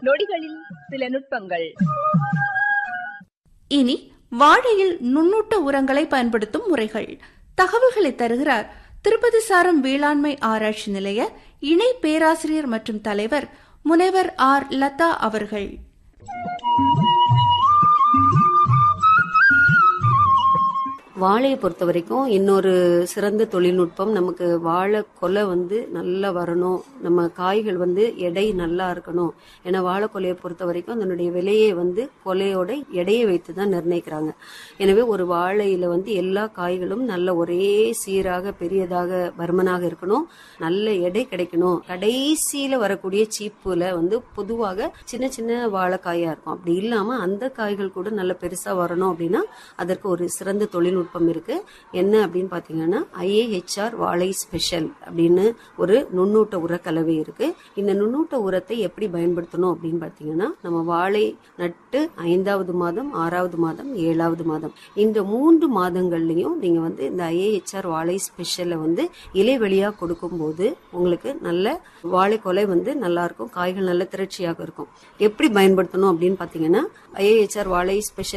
நொடிகளில் சில நுட்பங்கள் இனி வாழையில் நுண்ணூட்ட உரங்களை பயன்படுத்தும் முறைகள் தகவல்களை தருகிறார் திருப்பதி சாரம் வேளாண்மை ஆராய்ச்சி நிலைய இணை பேராசிரியர் மற்றும் தலைவர் முனைவர் ஆர் லதா அவர்கள் வாழையை பொறுத்த வரைக்கும் இன்னொரு சிறந்த தொழில்நுட்பம் நமக்கு வாழை கொலை வந்து நல்லா வரணும் நம்ம காய்கள் வந்து எடை நல்லா இருக்கணும் ஏன்னா வாழை கொலையை பொறுத்த வரைக்கும் அதனுடைய விலையை வந்து கொலையோட எடையை வைத்து தான் நிர்ணயிக்கிறாங்க எனவே ஒரு வாழையில வந்து எல்லா காய்களும் நல்ல ஒரே சீராக பெரியதாக பருமனாக இருக்கணும் நல்ல எடை கிடைக்கணும் கடைசியில வரக்கூடிய சீப்புல வந்து பொதுவாக சின்ன சின்ன வாழைக்காயா இருக்கும் அப்படி இல்லாம அந்த காய்கள் கூட நல்ல பெருசா வரணும் அப்படின்னா அதற்கு ஒரு சிறந்த தொழில்நுட்பம் இருக்கு என்ன அப்படின்னு பாத்தீங்கன்னா ஐஏஹெச்ஆர் வாழை ஸ்பெஷல் அப்படின்னு ஒரு நுண்ணூட்ட உர கலவை இருக்கு இந்த நுண்ணூட்ட உரத்தை எப்படி பயன்படுத்தணும் அப்படின்னு பாத்தீங்கன்னா நம்ம வாழை நட்டு ஐந்தாவது மாதம் ஆறாவது மாதம் ஏழாவது மாதம் இந்த மூன்று மாதங்கள்லயும் நீங்க வந்து இந்த ஐஏஹெச்ஆர் வாழை ஸ்பெஷலை வந்து இலைவெளியா கொடுக்கும்போது உங்களுக்கு நல்ல வாழை கொலை வந்து நல்லா இருக்கும் காய்கள் நல்ல திரட்சியாக இருக்கும் எப்படி பயன்படுத்தணும் அப்படின்னு பாத்தீங்கன்னா ஐஏஹெச்ஆர் வாழை ஸ்பெஷல்